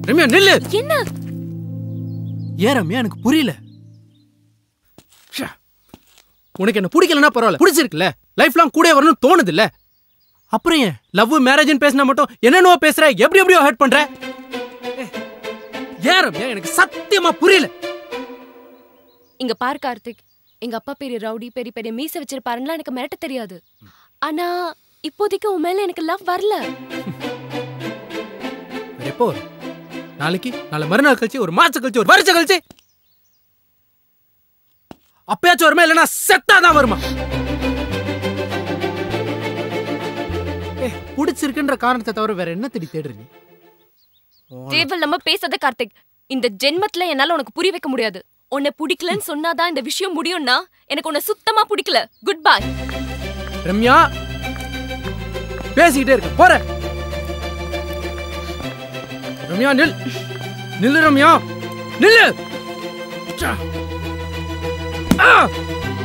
ரம்யா நில்லு என்ன ஏன் ரம்யா எனக்கு புரியல ச்சே. உனக்கு என்ன பிடிக்கலன்னா பரவாயில்ல பிடிச்சிருக்குல்ல லைஃப் லாங் கூட வரணும்னு தோணுது இல்ல அப்புறம் ஏன் லவ் மேரேஜ்னு பேசினா மட்டும் என்னென்னவோ பேசுற எப்படி எப்படியோ ஹர்ட் பண்ற ஏ, ஏன் ரம்யா எனக்கு சத்தியமா புரியல இங்க பார் கார்த்திக் எங்க அப்பா பெரிய ரவுடி பெரிய பெரிய மீச வச்சிருப்பாருன்னா எனக்கு மிரட்ட தெரியாது ஆனா இப்போதைக்கு உன் மேல எனக்கு லவ் வரல வேற எப்போ வரும் நாளைக்கு நாளை மறுநாள் கழிச்சு ஒரு மாசம் கழிச்சு ஒரு வருஷம் கழிச்சு அப்பயாச்சும் வருமா இல்லைன்னா செத்தாதான் வருமா ஏ பிடிச்சிருக்குன்ற காரணத்தை தவிர வேற என்ன தேடி தேடுற நீ தேவையில்லாம பேசாத கார்த்திக் இந்த ஜென்மத்துல என்னால உனக்கு புரிய வைக்க முடியாது உன்னை பிடிக்கலன்னு சொன்னாதான் இந்த விஷயம் முடியும்னா எனக்கு உன்னை சுத்தமா பிடிக்கல குட் பை ரம்யா பேசிக்கிட்டே இருக்க போற ரம்யா நில் நில்லு ரம்யா நில்லு ச்சா. ஆ!